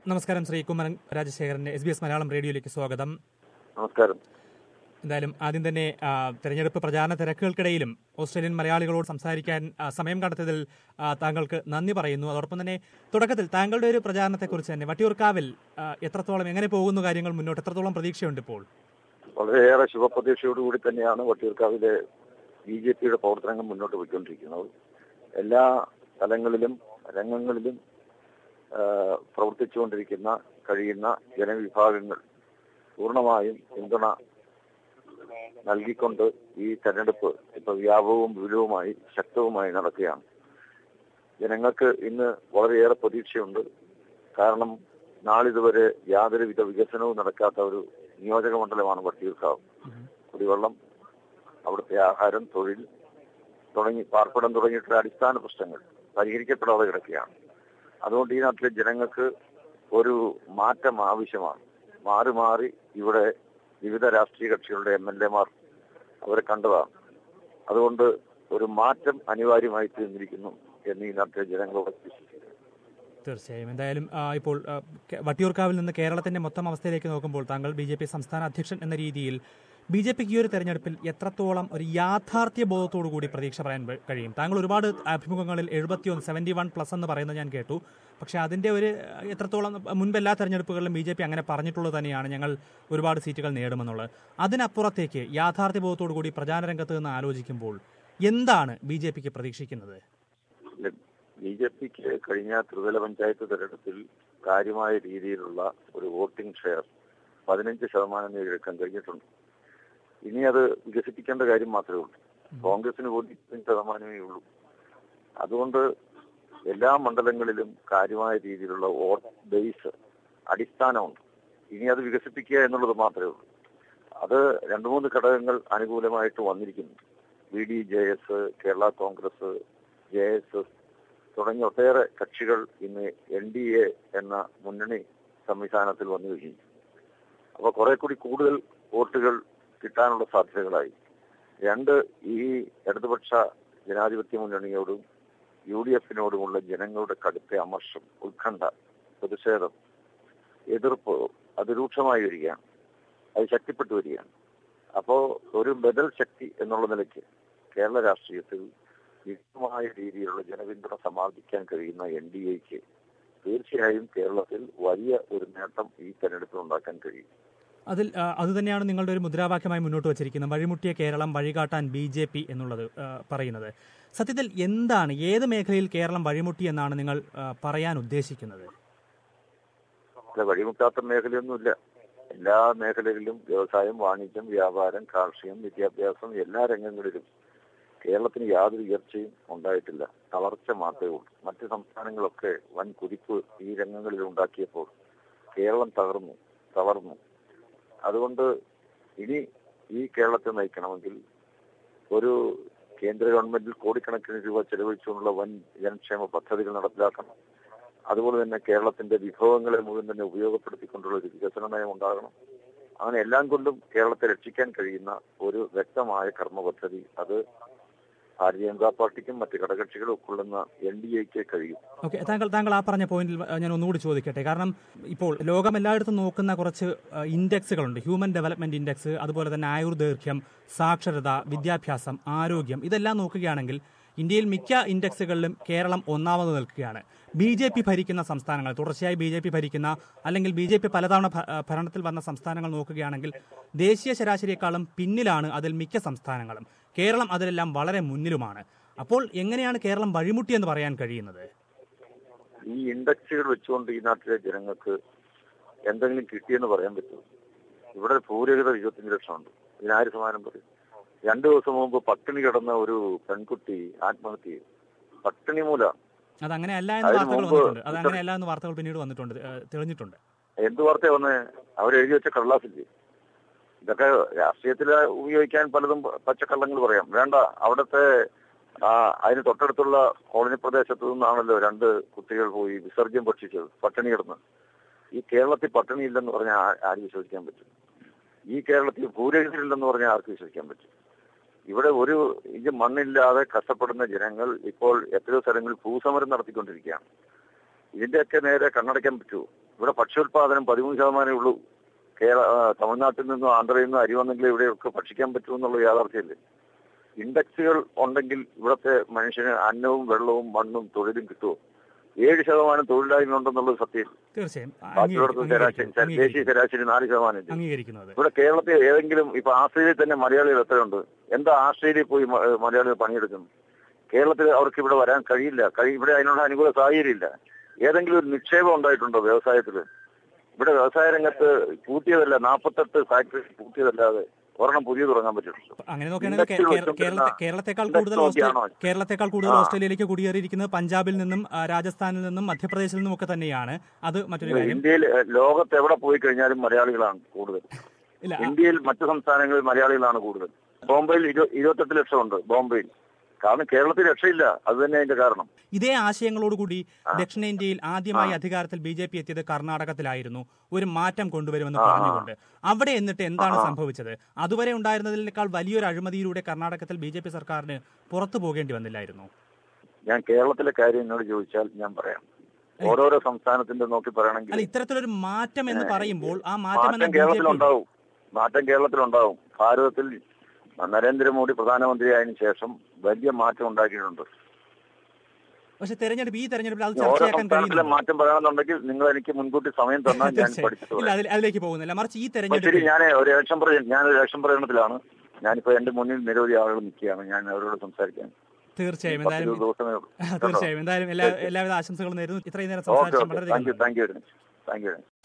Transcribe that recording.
നമസ്കാരം ശ്രീ കുമ്മരൻ രാജശേഖരന്റെ എസ് ബി എസ് മലയാളം റേഡിയോയിലേക്ക് സ്വാഗതം നമസ്കാരം എന്തായാലും ആദ്യം തന്നെ ആ, തെരഞ്ഞെടുപ്പ് പ്രചാരണ തിരക്കുകൾക്കിടയിലും ഓസ്ട്രേലിയൻ മലയാളികളോട് സംസാരിക്കാൻ ആ, സമയം കണ്ടെത്തിയതിൽ ആ, താങ്കൾക്ക് നന്ദി പറയുന്നു അതോടൊപ്പം തന്നെ തുടക്കത്തിൽ താങ്കളുടെ ഒരു പ്രചാരണത്തെക്കുറിച്ച് തന്നെ വട്ടിയൂർക്കാവിൽ ആ, എത്രത്തോളം എങ്ങനെ പോകുന്നു കാര്യങ്ങൾ മുന്നോട്ട് എത്രത്തോളം പ്രതീക്ഷയുണ്ട് ഇപ്പോൾ വളരെയേറെ ശുഭപ്രതീക്ഷയോടുകൂടി തന്നെയാണ് വട്ടിയൂർക്കാവിലെ ബി ജെ പിയുടെ പ്രവർത്തനങ്ങൾ മുന്നോട്ട് പോയിക്കൊണ്ടിരിക്കുന്നത് എല്ലാ തലങ്ങളിലും രംഗങ്ങളിലും ആ, പ്രവർത്തിച്ചുകൊണ്ടിരിക്കുന്ന കഴിയുന്ന ജനവിഭാഗങ്ങൾ പൂർണ്ണമായും പിന്തുണ നൽകിക്കൊണ്ട് ഈ തെരഞ്ഞെടുപ്പ് ഇപ്പൊ വ്യാപകവും വിപുലവുമായി ശക്തവുമായി നടക്കുകയാണ് ജനങ്ങൾക്ക് ഇന്ന് വളരെയേറെ പ്രതീക്ഷയുണ്ട് കാരണം നാളിതുവരെ യാതൊരുവിധ വികസനവും നടക്കാത്ത ഒരു നിയോജക മണ്ഡലമാണ് വട്ടിയൂർക്കാവ് കുടിവെള്ളം അവിടുത്തെ ആഹാരം തൊഴിൽ തുടങ്ങി പാർപ്പിടം തുടങ്ങിയിട്ടുള്ള അടിസ്ഥാന പ്രശ്നങ്ങൾ പരിഹരിക്കപ്പെടാതെ കിടക്കുകയാണ് അതുകൊണ്ട് ഈ നാട്ടിലെ ജനങ്ങൾക്ക് ഒരു മാറ്റം ആവശ്യമാണ് മാറി മാറി ഇവിടെ വിവിധ രാഷ്ട്രീയ കക്ഷികളുടെ എം എൽ എമാർ അവരെ കണ്ടതാണ് അതുകൊണ്ട് ഒരു മാറ്റം അനിവാര്യമായി തീർന്നിരിക്കുന്നു എന്ന് ഈ നാട്ടിലെ ജനങ്ങളോട് വിശ്വസിക്കുന്നു തീർച്ചയായും എന്തായാലും ആ, ഇപ്പോൾ ആ, കെ- വട്ടിയൂർക്കാവിൽ നിന്ന് കേരളത്തിന്റെ മൊത്തം അവസ്ഥയിലേക്ക് നോക്കുമ്പോൾ താങ്കൾ ബി ജെ പി സംസ്ഥാന അധ്യക്ഷൻ എന്ന രീതിയിൽ ബി ജെ പിക്ക് ഈ ഒരു തെരഞ്ഞെടുപ്പിൽ എത്രത്തോളം ഒരു യാഥാർത്ഥ്യ ബോധത്തോടു കൂടി പ്രതീക്ഷ പറയാൻ വ- കഴിയും താങ്കൾ ഒരുപാട് അഭിമുഖങ്ങളിൽ എഴുപത്തിയൊന്ന് സെവന്റി വൺ പ്ലസ് എന്ന് പറയുന്നത് ഞാൻ കേട്ടു പക്ഷേ അതിന്റെ ഒരു ആ, എത്രത്തോളം മുൻപ് എല്ലാ തെരഞ്ഞെടുപ്പുകളിലും ബി ജെ പി അങ്ങനെ പറഞ്ഞിട്ടുള്ളത് തന്നെയാണ് ഞങ്ങൾ ഒരുപാട് സീറ്റുകൾ നേടുമെന്നുള്ളത് അതിനപ്പുറത്തേക്ക് യാഥാർത്ഥ്യ ബോധത്തോടു കൂടി പ്രചാരണ രംഗത്ത് നിന്ന് ആലോചിക്കുമ്പോൾ എന്താണ് ബി ജെ പിക്ക് പ്രതീക്ഷിക്കുന്നത് ബി ജെ പിക്ക് കഴിഞ്ഞ ത്രിതല പഞ്ചായത്ത് തെരഞ്ഞെടുപ്പിൽ കാര്യമായ രീതിയിലുള്ള ഒരു വോട്ടിംഗ് ഷെയർ പതിനഞ്ച് ശതമാനം നേടിയെടുക്കാൻ കഴിഞ്ഞിട്ടുണ്ട് ഇനി അത് വികസിപ്പിക്കേണ്ട കാര്യം മാത്രമേ ഉള്ളൂ കോൺഗ്രസിന് പോലും ഇരുപത്തഞ്ച് ശതമാനമേ ഉള്ളൂ അതുകൊണ്ട് എല്ലാ മണ്ഡലങ്ങളിലും കാര്യമായ രീതിയിലുള്ള വോട്ട് ബേസ് അടിസ്ഥാനമുണ്ട് ഇനി അത് വികസിപ്പിക്കുക എന്നുള്ളത് മാത്രമേ ഉള്ളൂ അത് രണ്ടു മൂന്ന് ഘടകങ്ങൾ അനുകൂലമായിട്ട് വന്നിരിക്കുന്നു B D J S Kerala Congress J S S തുടങ്ങിയ ഒട്ടേറെ കക്ഷികൾ ഇന്ന് എൻ ഡി എ എന്ന മുന്നണി സംവിധാനത്തിൽ വന്നു കഴിഞ്ഞു അപ്പൊ കുറെ കൂടി കൂടുതൽ വോട്ടുകൾ കിട്ടാനുള്ള സാധ്യതകളായി രണ്ട് ഈ ഇടതുപക്ഷ ജനാധിപത്യ മുന്നണിയോടും യു ഡി എഫിനോടുമുള്ള ജനങ്ങളുടെ കടുത്ത അമർഷം ഉത്കണ്ഠ പ്രതിഷേധം എതിർപ്പ് അത് രൂക്ഷമായി വരികയാണ് അത് ശക്തിപ്പെട്ടു വരികയാണ് അപ്പോ ഒരു ബദൽ ശക്തി എന്നുള്ള നിലയ്ക്ക് കേരള രാഷ്ട്രീയത്തിൽ വ്യക്തമായ രീതിയിലുള്ള ജനപിന്തുണ സമാർജിക്കാൻ കഴിയുന്ന എൻ ഡി എക്ക് തീർച്ചയായും കേരളത്തിൽ വലിയ ഒരു നേട്ടം ഈ തെരഞ്ഞെടുപ്പിൽ ഉണ്ടാക്കാൻ കഴിയും അതിൽ ആ, അതുതന്നെയാണ് നിങ്ങളുടെ ഒരു മുദ്രാവാക്യമായി മുന്നോട്ട് വച്ചിരിക്കുന്നത് വഴിമുട്ടിയ കേരളം വഴികാട്ടാൻ ബി ജെ പി എന്നുള്ളത് ആ, പറയുന്നത് സത്യത്തിൽ എന്താണ് ഏത് മേഖലയിൽ കേരളം വഴിമുട്ടി എന്നാണ് നിങ്ങൾ ആ, പറയാൻ ഉദ്ദേശിക്കുന്നത് അല്ല വഴിമുട്ടാത്ത മേഖലയൊന്നുമില്ല എല്ലാ മേഖലകളിലും വ്യവസായം വാണിജ്യം വ്യാപാരം കാർഷികം വിദ്യാഭ്യാസം എല്ലാ രംഗങ്ങളിലും കേരളത്തിന് യാതൊരു ഉയർച്ചയും ഉണ്ടായിട്ടില്ല തളർച്ച മാത്രമേ ഉള്ളൂ മറ്റ് സംസ്ഥാനങ്ങളൊക്കെ വൻ കുതിപ്പ് ഈ രംഗങ്ങളിൽ ഉണ്ടാക്കിയപ്പോൾ കേരളം തകർന്നു തളർന്നു അതുകൊണ്ട് ഇനി ഈ കേരളത്തെ നയിക്കണമെങ്കിൽ ഒരു കേന്ദ്ര ഗവൺമെന്റിൽ കോടിക്കണക്കിന് രൂപ ചെലവഴിച്ചുകൊണ്ടുള്ള വൻ ജനക്ഷേമ പദ്ധതികൾ നടപ്പിലാക്കണം അതുപോലെ തന്നെ കേരളത്തിന്റെ വിഭവങ്ങളെ മുഴുവൻ തന്നെ ഉപയോഗപ്പെടുത്തിക്കൊണ്ടുള്ള ഒരു വികസന നയം ഉണ്ടാകണം അങ്ങനെ എല്ലാം കൊണ്ടും കേരളത്തെ രക്ഷിക്കാൻ കഴിയുന്ന ഒരു വ്യക്തമായ കർമ്മ പദ്ധതി അത് ഭാരതീയ ജനതാ പാർട്ടിക്കും മറ്റ് ഘടകകക്ഷികളും ഉൾക്കൊള്ളുന്ന എൻ ഡി എക്ക് കഴിയും ഓക്കെ താങ്കൾ താങ്കൾ ആ പറഞ്ഞ പോയിന്റിൽ ആ, ഞാൻ ഒന്നുകൂടി ചോദിക്കട്ടെ കാരണം ഇപ്പോൾ ലോകം എല്ലായിടത്തും നോക്കുന്ന കുറച്ച് ആ, ഇൻഡെക്സുകളുണ്ട് ഹ്യൂമൻ ഡെവലപ്മെന്റ് ഇൻഡെക്സ് അതുപോലെ തന്നെ ആയുർദൈർഘ്യം സാക്ഷരത വിദ്യാഭ്യാസം ആരോഗ്യം ഇതെല്ലാം നോക്കുകയാണെങ്കിൽ ഇന്ത്യയിൽ മിക്ക ഇൻഡെക്സുകളിലും കേരളം ഒന്നാമത് നിൽക്കുകയാണ് ബി ജെ പി ഭരിക്കുന്ന സംസ്ഥാനങ്ങൾ തുടർച്ചയായി ബി ജെ പി ഭരിക്കുന്ന അല്ലെങ്കിൽ ബി ജെ പി പലതവണ ഭ- ആ, ഭരണത്തിൽ വന്ന സംസ്ഥാനങ്ങൾ നോക്കുകയാണെങ്കിൽ ദേശീയ ശരാശരിയേക്കാളും പിന്നിലാണ് അതിൽ മിക്ക സംസ്ഥാനങ്ങളും കേരളം അതിലെല്ലാം വളരെ മുന്നിലുമാണ് അപ്പോൾ എങ്ങനെയാണ് കേരളം വഴിമുട്ടി എന്ന് പറയാൻ കഴിയുന്നത് ഈ ഇൻഡെക്സുകൾ വെച്ചുകൊണ്ട് ഈ നാട്ടിലെ ജനങ്ങൾക്ക് എന്തെങ്കിലും കിട്ടിയെന്ന് പറയാൻ പറ്റുമോ ഇവിടെ ഭൂരഹിത ഇരുപത്തിയഞ്ച് ലക്ഷമുണ്ട് ഇതിനാര് സമാനം പറയും രണ്ടു ദിവസം മുമ്പ് പട്ടിണി കിടന്ന ഒരു പെൺകുട്ടി ആത്മഹത്യ ചെയ്തു പട്ടിണി മൂലം അതങ്ങനെ അല്ല എന്ന് അതിന് വാർത്തകൾ മുമ്പ് വന്നിട്ടുണ്ട് അത് അങ്ങനെ അല്ല എന്ന് വാർത്തകൾ പിന്നീട് വന്നിട്ടുണ്ട് ഏഹ് തെളിഞ്ഞിട്ടുണ്ട് എന്ത് വാർത്തയാ വന്ന് അവരെഴുതി വെച്ച കടലാസില്ലേ ഇതൊക്കെ രാഷ്ട്രീയത്തിൽ ഉപയോഗിക്കാൻ പലതും പച്ചക്കള്ളങ്ങൾ പറയാം വേണ്ട അവിടുത്തെ ആ അതിന് തൊട്ടടുത്തുള്ള കോളനി പ്രദേശത്തു നിന്നാണല്ലോ രണ്ട് കുട്ടികൾ പോയി വിസർജ്യം ഭക്ഷിച്ചത് പട്ടിണി കിടന്ന് ഈ കേരളത്തിൽ പട്ടിണി ഇല്ലെന്ന് പറഞ്ഞാൽ ആ- ആര് വിശ്വസിക്കാൻ പറ്റും ഈ കേരളത്തിൽ ഭൂരഹിതരില്ലെന്ന് പറഞ്ഞാൽ ആർക്ക് വിശ്വസിക്കാൻ പറ്റും ഇവിടെ ഒരു ഇഞ്ച് മണ്ണില്ലാതെ കഷ്ടപ്പെടുന്ന ജനങ്ങൾ ഇപ്പോൾ എത്രയോ സ്ഥലങ്ങളിൽ ഭൂസമരം നടത്തിക്കൊണ്ടിരിക്കുകയാണ് ഇതിന്റെയൊക്കെ നേരെ കണ്ണടയ്ക്കാൻ പറ്റുമോ ഇവിടെ ഭക്ഷ്യോത്പാദനം പതിമൂന്ന് ശതമാനമേ ഉള്ളൂ കേരള ആ, തമിഴ്നാട്ടിൽ നിന്നും ആന്ധ്രയിൽ നിന്നും അരി വന്നെങ്കിൽ ഇവിടെയൊക്കെ ഭക്ഷിക്കാൻ പറ്റുമെന്നുള്ള യാഥാർത്ഥ്യമല്ലേ ഇൻഡെക്സുകൾ ഉണ്ടെങ്കിൽ ഇവിടുത്തെ മനുഷ്യന് അന്നവും വെള്ളവും മണ്ണും തൊഴിലും കിട്ടുമോ ഏഴ് ശതമാനം തൊഴിലായ്മ ഉണ്ടെന്നുള്ളത് സത്യം തീർച്ചയായും ബാക്കിയുള്ളടത്ത് ശരാശരി അംഗീകരിക്കുന്നു. ദേശീയ ശരാശരി നാല് ശതമാനം ഇല്ലേ? അംഗീകരിക്കുന്നത് ഇവിടെ കേരളത്തിൽ ഏതെങ്കിലും ഇപ്പൊ ആസ്ട്രേലിയയിൽ തന്നെ മലയാളികൾ എത്രയുണ്ട് എന്താ ആസ്ട്രേലിയയിൽ പോയി മ- ഏഹ് മലയാളികൾ പണിയെടുക്കുന്നു കേരളത്തിൽ അവർക്ക് ഇവിടെ വരാൻ കഴിയില്ല കഴി ഇവിടെ അതിനുള്ള അനുകൂല സാഹചര്യം ഇല്ല ഏതെങ്കിലും ഒരു നിക്ഷേപം ഉണ്ടായിട്ടുണ്ടോ വ്യവസായത്തിൽ ഇവിടെ വ്യവസായ രംഗത്ത് കൂട്ടിയതല്ല നാൽപ്പത്തെട്ട് ഫാക്ടറി കൂട്ടിയതല്ലാതെ ഒരെണ്ണം പുതിയ തുടങ്ങാൻ പറ്റിയിട്ടുണ്ട് അങ്ങനെ നോക്കുകയാണെങ്കിൽ കേ- കേര- കേരളത്തെ കേരളത്തെക്കാൾ കൂടുതൽ ഓസ്ട്രേ- കേരളത്തെക്കാൾ കൂടുതൽ ഓസ്ട്രേലിയയിലേക്ക് കുടിയേറിയിരിക്കുന്നത് പഞ്ചാബിൽ നിന്നും ആ, രാജസ്ഥാനിൽ നിന്നും മധ്യപ്രദേശിൽ നിന്നും ഒക്കെ തന്നെയാണ് അത് മറ്റൊരു കാര്യം ഇന്ത്യയിൽ ഏഹ്, ലോകത്ത് എവിടെ പോയി കഴിഞ്ഞാലും മലയാളികളാണ് കൂടുതൽ ഇല്ല ഇന്ത്യയിൽ മറ്റു സംസ്ഥാനങ്ങളിൽ മലയാളികളാണ് കൂടുതൽ ബോംബെയിൽ ഇരു- ഇരുപത്തെട്ട് ലക്ഷം ഉണ്ട് ബോംബെയിൽ കാരണം കേരളത്തിൽ രക്ഷയില്ല അത് തന്നെ അതിന്റെ കാരണം ഇതേ ആശയങ്ങളോടുകൂടി ദക്ഷിണേന്ത്യയിൽ ആദ്യമായി അധികാരത്തിൽ ബി ജെ പി എത്തിയത് കർണാടകത്തിലായിരുന്നു ഒരു മാറ്റം കൊണ്ടുവരുമെന്ന് പറഞ്ഞുകൊണ്ട് അവിടെ എന്നിട്ട് എന്താണ് സംഭവിച്ചത് അതുവരെ ഉണ്ടായിരുന്നതിനേക്കാൾ വലിയൊരു അഴിമതിയിലൂടെ കർണാടകത്തിൽ ബി ജെ പി സർക്കാരിന് പുറത്തു പോകേണ്ടി വന്നില്ലായിരുന്നു ഞാൻ കേരളത്തിലെ കാര്യം എന്നോട് ചോദിച്ചാൽ ഞാൻ പറയാം ഓരോരോ സംസ്ഥാനത്തിന്റെ നോക്കി അല്ല പറയണമെങ്കിൽ ഇത്തരത്തിലൊരു മാറ്റം എന്ന് പറയുമ്പോൾ ആ മാറ്റം എന്ന മാറ്റം ബി ജെ പി കേരളത്തിലുണ്ടാവും മാറ്റം കേരളത്തിലുണ്ടാവും ഭാരതത്തിൽ നരേന്ദ്രമോദി പ്രധാനമന്ത്രിയായതിനു ശേഷം വലിയ മാറ്റം ഉണ്ടാക്കിയിട്ടുണ്ട് പക്ഷെ തെരഞ്ഞെടുപ്പ് ഈ തെരഞ്ഞെടുപ്പിൽ അത് ഇനി ഓരോ ചർച്ചയാക്കാൻ സംസ്ഥാനത്തിലെ കഴിയുന്നില്ല മാറ്റം പറയണമെന്നുണ്ടെങ്കിൽ നിങ്ങൾ എനിക്ക് മുൻകൂട്ടി സമയം തന്നാൽ ഞാൻ പഠിച്ചിട്ട് ഇല്ല പറയാം അതിൽ- അതിലേക്ക് പോകുന്നില്ല മറിച്ച് ഈ അപ്പൊ ശരി തെരഞ്ഞെടുപ്പിൽ ഞാൻ ഒരു ഇലക്ഷൻ പ്രച ഞാൻ ഒരു ഇലക്ഷൻ പ്രചരണത്തിലാണ് ഞാനിപ്പോ എന്റെ മുന്നിൽ നിരവധി ആളുകൾ നിൽക്കുകയാണ് ഞാൻ അവരോട് സംസാരിക്കാൻ തീർച്ചയായും പത്ത് എന്തായാലും ഇരുപത് ദിവസമേ ഉള്ളൂ കേട്ടോ? തീർച്ചയായും എന്തായാലും എല്ലാ എല്ലാവിധ ആശംസകളും നേരുന്നു ഇത്രയും നേരം ഓക്കെ സംസാരിച്ചു ഓക്കെ വളരെ thank you thank you thank U